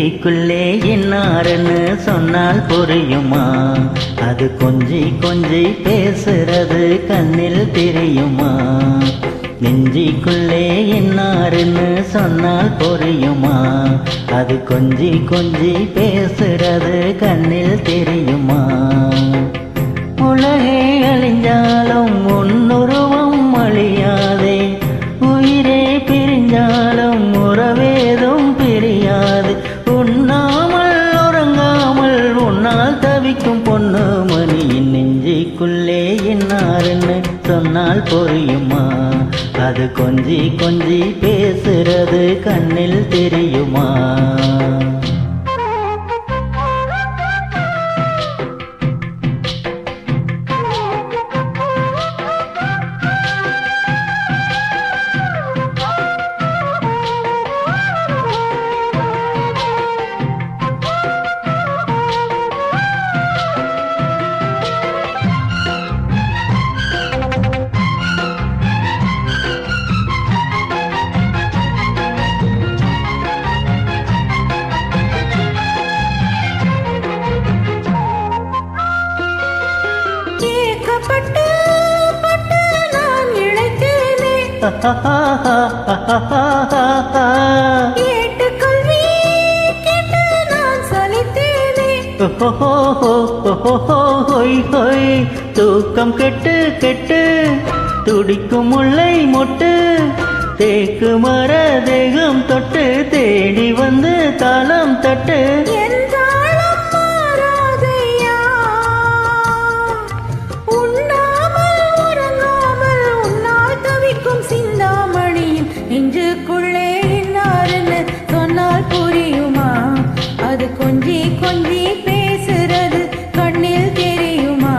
நெஞ்சிக்குள்ளே இன்னாருன்னு சொன்னால் புரியுமா அது கொஞ்சி கொஞ்சி பேசுறது கண்ணில் தெரியுமா நெஞ்சிக்குள்ளே இன்னாருன்னு சொன்னால் புரியுமா அது கொஞ்சி கொஞ்சி பேசுறது கண்ணில் தெரியுமா உலகே அழிஞ்சாலும் உன்னுருவம் அழியாதே உயிரே பிரிஞ்சாலும் உறவேதும் பிரியாது உண்ணாமல் உறங்காமல் உன்னால் தவிக்கும் பொண்ணு மணியின் நெஞ்சிக்குள்ளே என்னாருன்னு சொன்னால் புரியுமா அது கொஞ்சி கொஞ்சி பேசுறது கண்ணில் தெரியுமா கேட்கப்பட்டு பட்டு நான் இழைத்தேனே ஏட்டுக்கல்வி கேட்டு நான் சலித்தேனே ஹொய் ஹொய் தூக்கம் கெட்டு கெட்டு துடிக்கும் முல்லை மொட்டு தேக்கு மர தேகம் தொட்டு தேடி வந்து தாளம் தட்டு என் தாளம் மாறாதையா உண்ணாமல் உறங்காமல் உன்னால் தவிக்கும் சிந்தாமணியின் நெஞ்சுக்குள்ளே இன்னாருன்னு சொன்னால் புரியுமா அது கொஞ்சி கொஞ்சி பேசுறது கண்ணில் தெரியுமா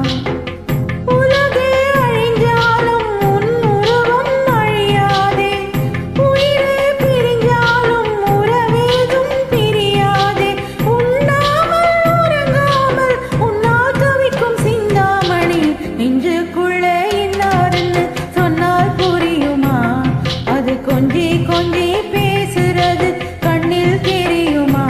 உலகே அழிஞ்சாலும் உன் உருவம் அழியாதே உயிரே பிரிஞ்சாலும் உறவேதும் பிரியாதே உண்ணாமல் உறங்காமல் உன்னால் தவிக்கும் சிந்தாமணி நெஞ்சுக்குள்ளே இன்னாருன்னு சொன்னால் புரியுமா அது கொஞ்சி கொஞ்சி பேசுறது கண்ணில் தெரியுமா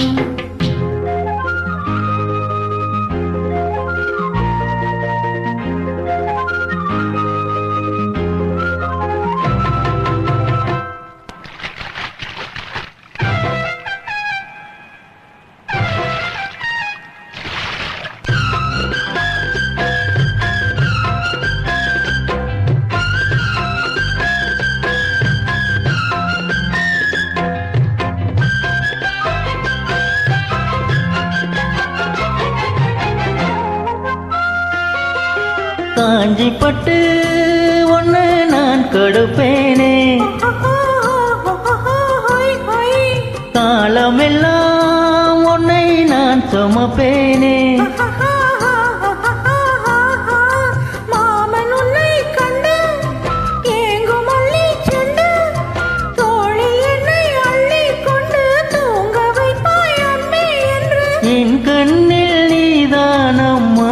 காஞ்சி பட்டு ஒன்று நான் கொடுப்பேனே காலமெல்லாம் உன்னை நான் சுமப்பேனே மாமன் உன்னை கண்டு ஏங்கும் மல்லிச் செண்டு தோளில் என்னை அள்ளிக் கொண்டு தூங்க வைப்பாய் அன்பே என்று என் கண்ணில் நீதானம்மா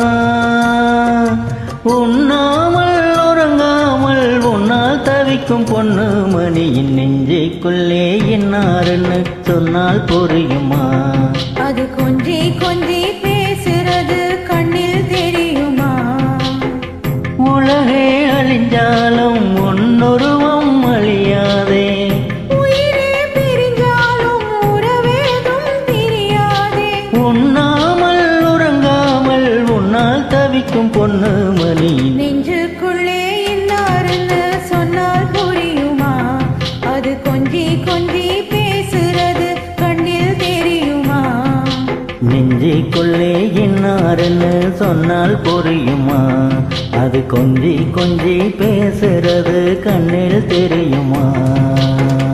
உண்ணாமல் உறங்காமல் உன்னால் தவிக்கும் பொண்ணு மணியின் நெஞ்சிக்குள்ளே என்னாருன்னு சொன்னால் புரியுமா அது கொஞ்சி கொஞ்சி பேசுறது கண்ணில் தெரியுமா உலகே அழிஞ்சாலும் உன்னுருவம் அழியாதே உயிரே பிரிஞ்சாலும் உறவேதும் பிரியாதே உண்ணாமல் உறங்காமல் உன்னால் தவிக்கும் பொண்ணு மணியின் நெஞ்சுக்குள்ளே இன்னாருன்னு சொன்னால் புரியுமா அது கொஞ்சி கொஞ்சி பேசுறது கண்ணில் தெரியுமா நெஞ்சிக்குள்ளே என்னாருன்னு சொன்னால் புரியுமா அது கொஞ்சி கொஞ்சி பேசுறது கண்ணில் தெரியுமா